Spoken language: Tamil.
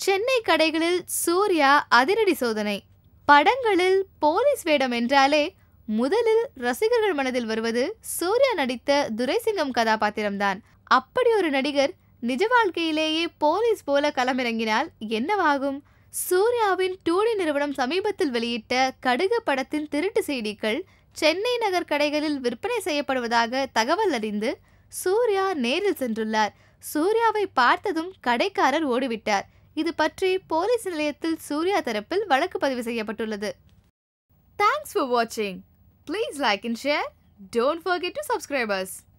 சென்னை கடைகளில் சூர்யா அதிரடி சோதனை படங்களில் போலீஸ் வேடம் என்றாலே முதலில் ரசிகர்கள் மனதில் வருவது சூர்யா நடித்த துரைசிங்கம் கதாபாத்திரம்தான் அப்படி ஒரு நடிகர் நிஜ வாழ்க்கையிலேயே போலீஸ் போல களமிறங்கினால் என்னவாகும் சூர்யாவின் டூடி நிறுவனம் சமீபத்தில் வெளியிட்ட கடுகு படத்தின் திருட்டு செய்திகள் சென்னை நகர் கடைகளில் விற்பனை செய்யப்படுவதாக தகவல் அறிந்து சூர்யா நேரில் சென்றுள்ளார் சூர்யாவை பார்த்ததும் கடைக்காரர் ஓடிவிட்டார் இது பற்றி போலீஸ் நிலையத்தில் சூர்யா தரப்பில் வழக்கு பதிவு செய்யப்பட்டுள்ளது தேங்க்ஸ் ஃபார் வாட்சிங் please like and share don't forget to subscribers